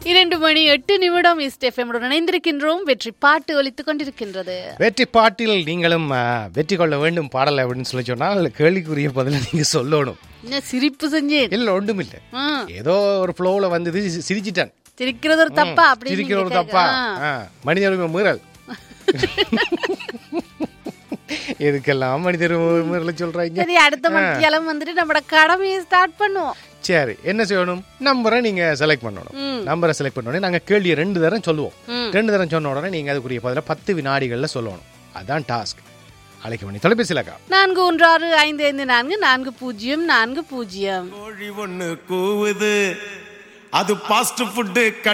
இரண்டு மணி எட்டு நிமிடம் ஈஸ்ட் எஃப்எம்முடன் இணைந்திருக்கின்றோம் வெற்றி பாட்டு ஒலித்துக் கொண்டிருக்கின்றது வெற்றி பாட்டில் நீங்களும் ஆ, வெற்றி கொள்ள வேண்டும் பாடல் அப்படின்னு சொல்லி சொன்னால் கேள்விக்குரிய பதில நீங்க சொல்லணும் என்ன சிரிப்பு செஞ்சேன் இல்ல ஒன்றும் இல்ல ஆ, ஏதோ ஒரு ஃப்ளோவில் வந்தது சி- சிரிச்சிட்டேன் சிரிக்கிறது ஒரு தப்பா அப்படி சிரிக்கிற ஒரு தப்பா ஆ, மனித உரிமை மீறல் எதுக்கெல்லாம் மனித உரிமை மீறலை சொல்றாங்க சரி அடுத்த மத்தியாலம் வந்துட்டு நம்மட கடமையை ஸ்டார்ட் பண்ணுவோம் சரி என்ன செய்யணும் நம்பரை நீங்க செலக்ட் பண்ணணும் ம். நம்பரை செலக்ட் பண்ண உடனே நாங்க கேள்வியை ரெண்டு தரம் சொல்லுவோம் ம். ரெண்டு தரம் சொன்ன உடனே நீங்க அதுக்குரிய பதில பத்து வினாடிகள்ல சொல்லணும் அதான் டாஸ்க் அழைக்க பண்ணி தொலைபேசியிலக்கா நான்கு ஒன்று ஆறு ஐந்து ஐந்து நான்கு நான்கு பூஜ்ஜியம் நான்கு பூஜ்ஜியம் கோழி ஒண்ணு கூவுது அது பாஸ்ட் ஃபுட்டு